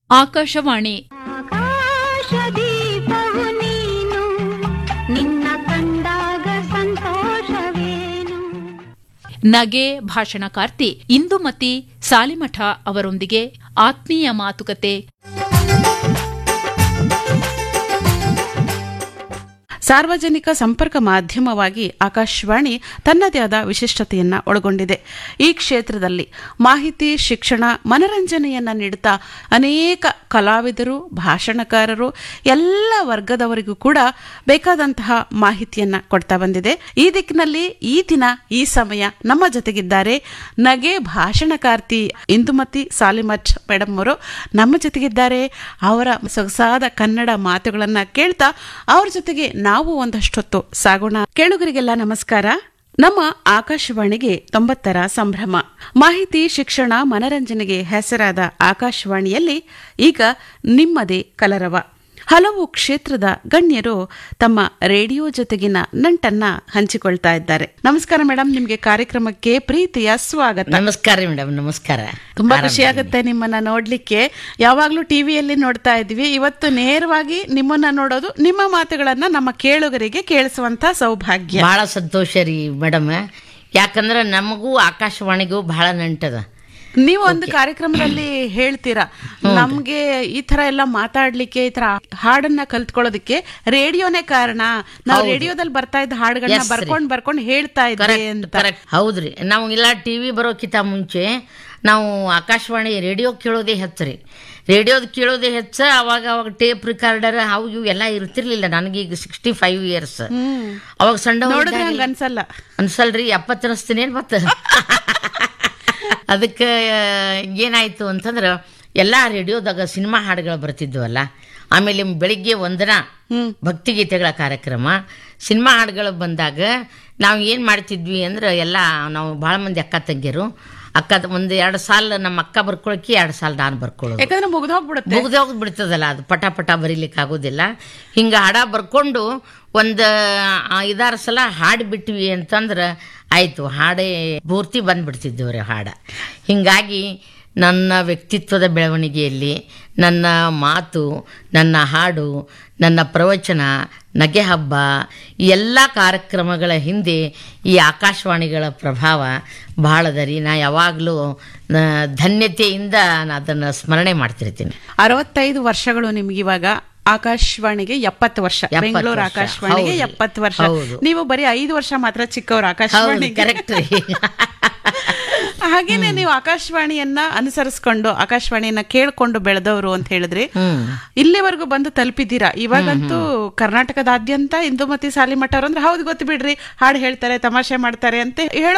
ಆಕಾಶವಾಣಿ ಆಕಾಶದೀಪವು ನೀನು ನಿನ್ನ ಕಂಡಾಗ ಸಂತೋಷವೇನು ನಗೆ ಭಾಷಣಕಾರ್ತಿ ಇಂದುಮತಿ ಸಾಲಿಮಠ ಅವರೊಂದಿಗೆ ಆತ್ಮೀಯ ಮಾತುಕತೆ ಸಾರ್ವಜನಿಕ ಸಂಪರ್ಕ ಮಾಧ್ಯಮವಾಗಿ ಆಕಾಶವಾಣಿ ತನ್ನದೇ ಆದ ವಿಶಿಷ್ಟತೆಯನ್ನ ಒಳಗೊಂಡಿದೆ ಈ ಕ್ಷೇತ್ರದಲ್ಲಿ ಮಾಹಿತಿ ಶಿಕ್ಷಣ ಮನರಂಜನೆಯನ್ನ ನೀಡುತ್ತಾ ಅನೇಕ ಕಲಾವಿದರು ಭಾಷಣಕಾರರು ಎಲ್ಲ ವರ್ಗದವರಿಗೂ ಕೂಡ ಬೇಕಾದಂತಹ ಮಾಹಿತಿಯನ್ನ ಕೊಡ್ತಾ ಬಂದಿದೆ ಈ ದಿಕ್ಕಿನಲ್ಲಿ ಈ ದಿನ ಈ ಸಮಯ ನಮ್ಮ ಜೊತೆಗಿದ್ದಾರೆ ನಗೆ ಭಾಷಣಕಾರ್ತಿ ಇಂದುಮತಿ ಸಾಲಿಮಠ್ ಮೇಡಮ್ ಅವರು ನಮ್ಮ ಜೊತೆಗಿದ್ದಾರೆ ಅವರ ಸೊಗಸಾದ ಕನ್ನಡ ಮಾತುಗಳನ್ನ ಕೇಳ್ತಾ ಅವ್ರ ಜೊತೆಗೆ ನಾವು ಒಂದಷ್ಟೊತ್ತು ಸಾಗೋಣ ಕೇಳುಗರಿಗೆಲ್ಲ ನಮಸ್ಕಾರ ನಮ್ಮ ಆಕಾಶವಾಣಿಗೆ ತೊಂಬತ್ತರ ಸಂಭ್ರಮ ಮಾಹಿತಿ ಶಿಕ್ಷಣ ಮನರಂಜನೆಗೆ ಹೆಸರಾದ ಆಕಾಶವಾಣಿಯಲ್ಲಿ ಈಗ ನಿಮ್ಮದೇ ಕಲರವ ಹಲವು ಕ್ಷೇತ್ರದ ಗಣ್ಯರು ತಮ್ಮ ರೇಡಿಯೋ ಜೊತೆಗಿನ ನಂಟನ್ನ ಹಂಚಿಕೊಳ್ತಾ ಇದ್ದಾರೆ ನಮಸ್ಕಾರ ಮೇಡಮ್ ನಿಮ್ಗೆ ಕಾರ್ಯಕ್ರಮಕ್ಕೆ ಪ್ರೀತಿಯ ಸ್ವಾಗತ ನಮಸ್ಕಾರ ಮೇಡಮ್ ನಮಸ್ಕಾರ ತುಂಬಾ ಖುಷಿ ಆಗುತ್ತೆ ನಿಮ್ಮನ್ನ ನೋಡ್ಲಿಕ್ಕೆ ಯಾವಾಗ್ಲೂ ಟಿವಿಯಲ್ಲಿ ನೋಡ್ತಾ ಇದ್ವಿ ಇವತ್ತು ನೇರವಾಗಿ ನಿಮ್ಮನ್ನ ನೋಡೋದು ನಿಮ್ಮ ಮಾತುಗಳನ್ನ ನಮ್ಮ ಕೇಳುಗರಿಗೆ ಕೇಳಿಸುವಂತ ಸೌಭಾಗ್ಯ ಬಹಳ ಸಂತೋಷ ರೀ ಮೇಡಮ್ ಯಾಕಂದ್ರೆ ನಮಗೂ ಆಕಾಶವಾಣಿಗೂ ಬಹಳ ನಂಟದ ನೀವು ಒಂದು ಕಾರ್ಯಕ್ರಮದಲ್ಲಿ ಹೇಳ್ತೀರಾ ನಮ್ಗೆ ಈ ತರ ಎಲ್ಲ ಮಾತಾಡ್ಲಿಕ್ಕೆ ಈ ತರ ಹಾಡನ್ನ ಕಲ್ತ್ಕೊಳ್ಳೋದಕ್ಕೆ ರೇಡಿಯೋನೇ ಕಾರಣ ನಾವು ರೇಡಿಯೋದಲ್ಲಿ ಬರ್ತಾ ಇದ್ದ ಹಾಡುಗಳನ್ನ Yes, ರೀ. ಬರ್ಕೊಂಡ್ ಬರ್ಕೊಂಡ್ ಹೇಳ್ತಾ ಇದ್ದೆ ಅಂತ ಕರೆಕ್ಟ್ ಹೌದ್ರಿ ನಾವು ಇಲ್ಲ ಟಿವಿ ಬರೋಕ್ಕಿಂತ ಮುಂಚೆ ನಾವು ಆಕಾಶವಾಣಿ ರೇಡಿಯೋ ಕೇಳೋದೇ ಹೆಚ್ಚು ರೇಡಿಯೋದ್ ಕೇಳೋದೇ ಹೆಚ್ಚ ಅವಾಗ ಅವಾಗ ಟೇಪ್ ರಿಕಾರ್ಡರ್ ಅವು ಇವು ಎಲ್ಲ ಇರ್ತಿರ್ಲಿಲ್ಲ ನನಗೆ ಈಗ ಸಿಕ್ಸ್ಟಿ ಫೈವ್ ಇಯರ್ಸ್ ಅವಾಗ ಸಣ್ಣ ನೋಡಿದ್ರೆ ಹಂಗ ಅನ್ಸಲ್ಲ ಅನ್ಸಲ್ರಿ ಎಪ್ಪತ್ತು ಅನಿಸ್ತೀನೇನು ಮತ್ತೆ ಅದಕ್ಕೆ ಏನಾಯ್ತು ಅಂತಂದ್ರೆ ಎಲ್ಲ ರೇಡಿಯೋದಾಗ ಸಿನಿಮಾ ಹಾಡುಗಳು ಬರ್ತಿದ್ವಲ್ಲ ಆಮೇಲೆ ಬೆಳಿಗ್ಗೆ ಒಂದನ ಭಕ್ತಿಗೀತೆಗಳ ಕಾರ್ಯಕ್ರಮ ಸಿನಿಮಾ ಹಾಡುಗಳು ಬಂದಾಗ ನಾವು ಏನು ಮಾಡ್ತಿದ್ವಿ ಅಂದ್ರೆ ಎಲ್ಲ ನಾವು ಭಾಳ ಮಂದಿ ಅಕ್ಕ ತಂಗಿಯರು ಅಕ್ಕ ಒಂದು ಎರಡು ಸಾಲ ನಮ್ಮ ಅಕ್ಕ ಬರ್ಕೊಳಕ್ಕೆ ಎರಡು ಸಾಲ ನಾನು ಬರ್ಕೊಳ್ಳೋದು ಯಾಕಂದ್ರೆ ಮುಗ್ದೋಗ್ಬಿಡುತ್ತೆ ಮುಗ್ದೋಗ್ ಬಿಡ್ತದಲ್ಲ ಅದು ಪಟ ಪಟ ಬರೀಲಿಕ್ಕೆ ಆಗೋದಿಲ್ಲ ಹಿಂಗೆ ಹಾಡ ಬರ್ಕೊಂಡು ಒಂದು ಐದಾರು ಸಲ ಹಾಡು ಬಿಟ್ವಿ ಅಂತಂದ್ರೆ ಆಯಿತು ಹಾಡೇ ಪೂರ್ತಿ ಬಂದ್ಬಿಡ್ತಿದ್ದೆವು ರೀ ಹಾಡ ಹಿಂಗಾಗಿ ನನ್ನ ವ್ಯಕ್ತಿತ್ವದ ಬೆಳವಣಿಗೆಯಲ್ಲಿ ನನ್ನ ಮಾತು ನನ್ನ ಹಾಡು ನನ್ನ ಪ್ರವಚನ ನಗೆ ಹಬ್ಬ ಈ ಎಲ್ಲ ಕಾರ್ಯಕ್ರಮಗಳ ಹಿಂದೆ ಈ ಆಕಾಶವಾಣಿಗಳ ಪ್ರಭಾವ ಬಹಳ ರೀ ನಾ ಯಾವಾಗಲೂ ಧನ್ಯತೆಯಿಂದ ನಾನು ಅದನ್ನು ಸ್ಮರಣೆ ಮಾಡ್ತಿರ್ತೀನಿ ಅರವತ್ತೈದು ವರ್ಷಗಳು ನಿಮ್ಗೆ ಇವಾಗ ಆಕಾಶವಾಣಿಗೆ ಎಪ್ಪತ್ತು ವರ್ಷ ಎಪ್ಪತ್ತು ಬೆಂಗಳೂರು ವರ್ಷ. ಆಕಾಶವಾಣಿಗೆ ಹೌದು. ಎಪ್ಪತ್ತು ವರ್ಷ ಹೌದು. ನೀವು ಬರೀ ಐದು ವರ್ಷ ಮಾತ್ರ ಚಿಕ್ಕವರು ಹೌದು ಆಕಾಶವಾಣಿಗೆ ಕರೆಕ್ಟ್ ರೀ ಹಾಗೇನೆ ನೀವು ಆಕಾಶವಾಣಿಯನ್ನ ಅನುಸರಿಸ್ಕೊಂಡು ಆಕಾಶವಾಣಿಯನ್ನ ಕೇಳ್ಕೊಂಡು ಬೆಳೆದವರು ಅಂತ ಹೇಳಿದ್ರಿ ಹ್ಮ್ ಇಲ್ಲಿವರೆಗೂ ಬಂದು ತಲುಪಿದ್ದೀರಾ ಇವಾಗಂತೂ ಕರ್ನಾಟಕದಾದ್ಯಂತ ಇಂದುಮತಿ ಸಾಲಿಮಠ ಅವ್ರು ಅಂದ್ರೆ ಹೌದು ಗೊತ್ತು ಬಿಡ್ರಿ ಹಾಡು ಹೇಳ್ತಾರೆ ತಮಾಷೆ ಮಾಡ್ತಾರೆ ಅಂತ ಹೇಳೋ